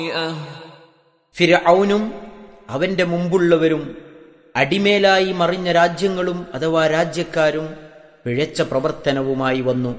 ഫിരഔനും അവന്റെ മുമ്പുള്ളവരും അടിമേലായി മറിഞ്ഞ രാജ്യങ്ങളും അഥവാ രാജ്യക്കാരും പിഴച്ച പ്രവർത്തനവുമായി വന്നു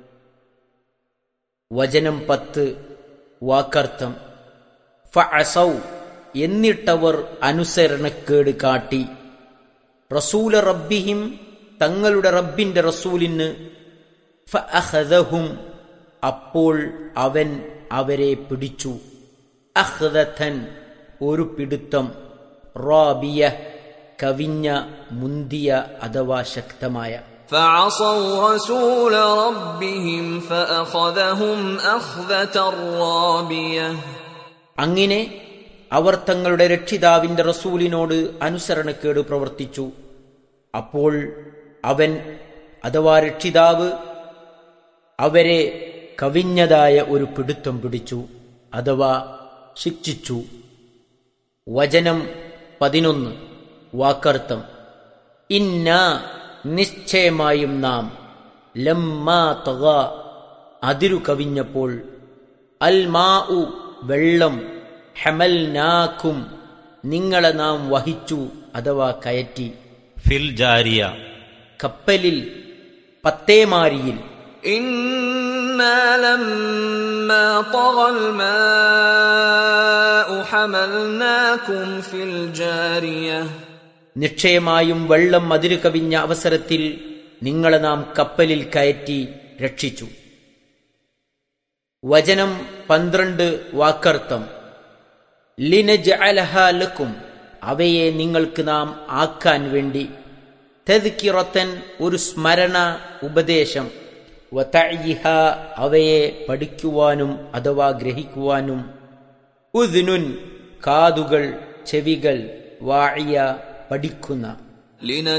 വചനം പത്ത് വാക്കർത്ഥം ഫഅസൗ എന്നിട്ടവർ അനുസരണക്കേട് കാട്ടി റസൂല റബ്ബിഹിം തങ്ങളുടെ റബ്ബിന്റെ റസൂലിന് ഫഅഖദഹും അപ്പോൾ അവൻ അവരെ പിടിച്ചു അഹ്ദഥൻ ഒരു പിടുത്തം റാബിയ കവിഞ്ഞ മുന്തിയ അഥവാ ശക്തമായ فعصوا رسول ربهم فأخذهم أخذة رابية അങ്ങനെ അവർ തങ്ങളുടെ രക്ഷിതാവിന്റെ റസൂലിനോട് അനുസരണക്കേട് പ്രവർത്തിച്ചു അപ്പോൾ അവൻ അഥവാ രക്ഷിതാവ് അവരെ കവിഞ്ഞതായ ഒരു പിടുത്തം പിടിച്ചു അഥവാ ശിക്ഷിച്ചു വചനം പതിനൊന്ന് വാക്കർത്ഥം ഇന്ന നിശ്ചയമായും നാം ലമ്മാ തഗ അതിരു കവിഞ്ഞപ്പോൾ അൽ മാ ഉ വെള്ളം ഹമൽനാക്കും നിങ്ങളെ നാം വഹിച്ചു അഥവാ കയറ്റി ഫിൽ ജാരിയ കപ്പലിൽ പത്തേമാരിയിൽ إنا لما طغى الماء حملناكم في الجارية നിശ്ചയമായും വെള്ളം അതിരു കവിഞ്ഞ അവസരത്തിൽ നിങ്ങളെ നാം കപ്പലിൽ കയറ്റി രക്ഷിച്ചു വചനം പന്ത്രണ്ട് വാക്കർത്ഥം ലിനജഅലഹാലക്കും അവയെ നിങ്ങൾക്ക് നാം ആക്കാൻ വേണ്ടി തെതുക്കിറത്തൻ ഒരു സ്മരണ ഉപദേശം വതഇഹ അവയെ പഠിക്കുവാനും അഥവാ ഗ്രഹിക്കുവാനും ഉദ്നുൻ കാതുകൾ ചെവികൾ വാഴിയ പഠിക്കുന്ന